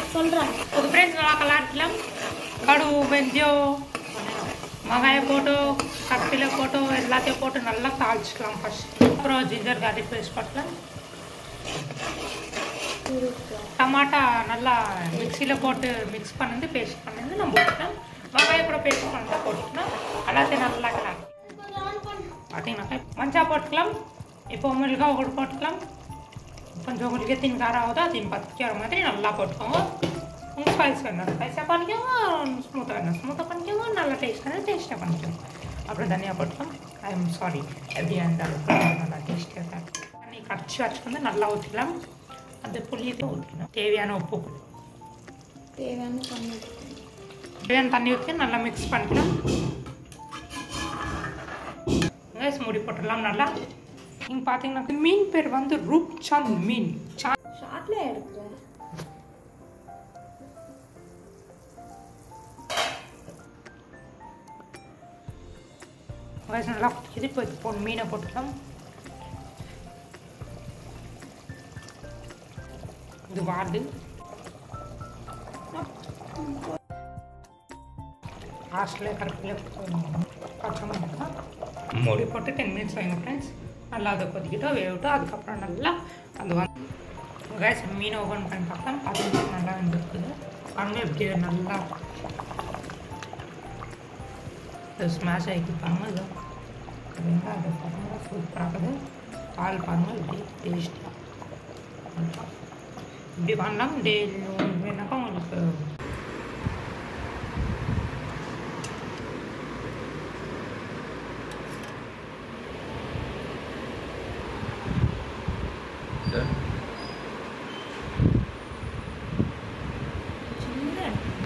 சொல்றாங்க okay friends நல்லா கலாட்டலாம் கடுகு வெந்தயம் வெங்காயம் போட்டு கத்தியில் போட்டு எல்லாத்தையும் போட்டு நல்லா தாளிச்சிக்கலாம் ஃபர்ஸ்ட் அப்புறம் ஜிஞ்சர் கார்லிக் பேஸ்ட் போட்டுக்கலாம் டமாட்டா நல்லா மிக்சியில் போட்டு மிக்ஸ் பண்ணது பேஸ்ட் பண்ணது நம்ம போட்டுக்கலாம் வெங்காயம் கூட பேஸ்ட் பண்ணி போட்டுக்கலாம் எல்லாத்தையும் நல்லா கலாட்டி பார்த்தீங்கன்னாக்கா மஞ்சா போட்டுக்கலாம் இப்போ மிளகா கூட போட்டுக்கலாம் கொஞ்சம் உங்களுக்கு எத்தின் காரம் ஆகுதோ அதையும் பத்திக்கிற மாதிரி நல்லா போட்டுக்கோங்க உங்கள் ஸ்பைஸ் வேணும் ஸ்பைஸாக பண்ணிக்கோங்க ஸ்மூத்தாக வேணும் ஸ்மூத்தாக பண்ணிக்கோங்க நல்லா டேஸ்ட் வேணும் டேஸ்ட்டாக பண்ணிக்கோங்க அப்புறம் தனியாக போட்டுக்கலாம் ஐ எம் சாரி எப்படி அந்த அளவுக்கு நல்லா டேஸ்டியாக தான் தண்ணி கரைச்சி வச்சுக்கொண்டு நல்லா ஊற்றிக்கலாம் அந்த புளியத்தை ஊற்றிக்கலாம் தேவையான உப்பு தேவையான பண்ணி தேவையான தண்ணி ஊற்றி நல்லா மிக்ஸ் பண்ணிக்கலாம் கேஸ் மூடி போட்டுடலாம் நல்லா நீங்கள் பார்த்தீங்கன்னா மீன் பேர் வந்து ரூப்சந்த் மீன் சா ஷார்ட்ல எடுக்கிறேன் வயசு நல்லா இது இப்போ இப்போ மீனை போட்டுக்கலாம் இது வாடு லாஸ்ட்டில் கருப்பில் பச்சை மிளகா மூடி போட்டு டென் மினிட்ஸ் வைங்க ஃப்ரெண்ட்ஸ் நல்லா அதை கொதிக்கிட்டோம் வேகட்டும் அதுக்கப்புறம் நல்லா அது வந்து கேஸ் மீனை ஓப்பன் பண்ணி பார்க்கலாம் பத்து நிமிஷம் நல்லா வந்துருக்குது அங்கே எப்படி நல்லா இது ஸ்மாஷ் ஆகிப்பாங்க இது வெங்காயம் பாருங்கள் சூப்பராகுது பால் பாருங்கள் இப்படி டேஸ்ட்டாக இப்படி பண்ணலாம் டே வேணாக்கா உங்களுக்கு Done. சின்ன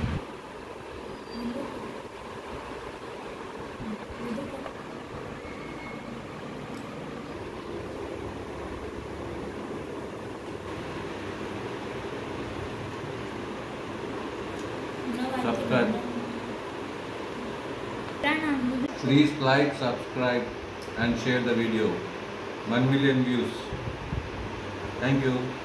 Subscribe. நான் Please like, subscribe, and share the video. 1 million views. Thank you.